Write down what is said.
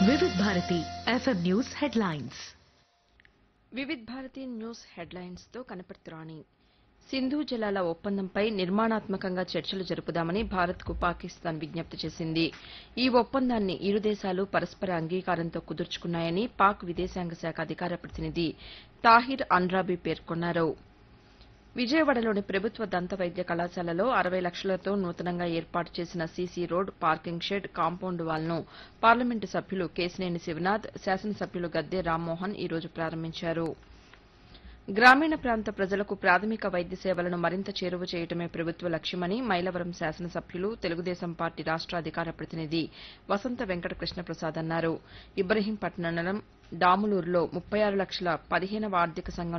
వివిధ Bharati F M news headlines Vividh Bharati news headlines తో కనపడుతురాణి సింధు జలాల ఒప్పందంపై నిర్మాణాత్మకంగా చర్చలు జరుపుదామని భారత్కు పాకిస్తాన్ విజ్ఞప్తి చేసింది ఈ ఒప్పందాన్ని ఇరు దేశాలు పరస్పర అంగీకారంతో కుదుర్చుకున్నాయని పాక్ విదేశాంగ శాఖ అధికార ప్రతినిధి తాహిర్ అన్రాబీ పేర్కొన్నారు విజయవాడలోని ప్రభుత్వ దంత వైద్య కళాశాలలో అరవై లక్షలతో నూతనంగా ఏర్పాటు చేసిన C C road parking shed compound వాల్ను పార్లమెంటు సభ్యులు కేశినేని శివనాథ్ శాసనసభ్యులు గద్దె రామ్మోహన్ ఈ రోజు ప్రారంభించారు గ్రామీణ ప్రాంత ప్రజలకు ప్రాథమిక వైద్య సేవలను మరింత చేరువ చేయటమే ప్రభుత్వ లక్ష్యమని మైలవరం శాసనసభ్యులు తెలుగుదేశం పార్టీ రాష్ట అధికార ప్రతినిధి వసంత వెంకట కృష్ణప్రసాద్ అన్నారు ఇబ్రహీంపట్నం డాములూరులో ముప్పై ఆరు లక్షల పదిహేనవ ఆర్థిక సంఘం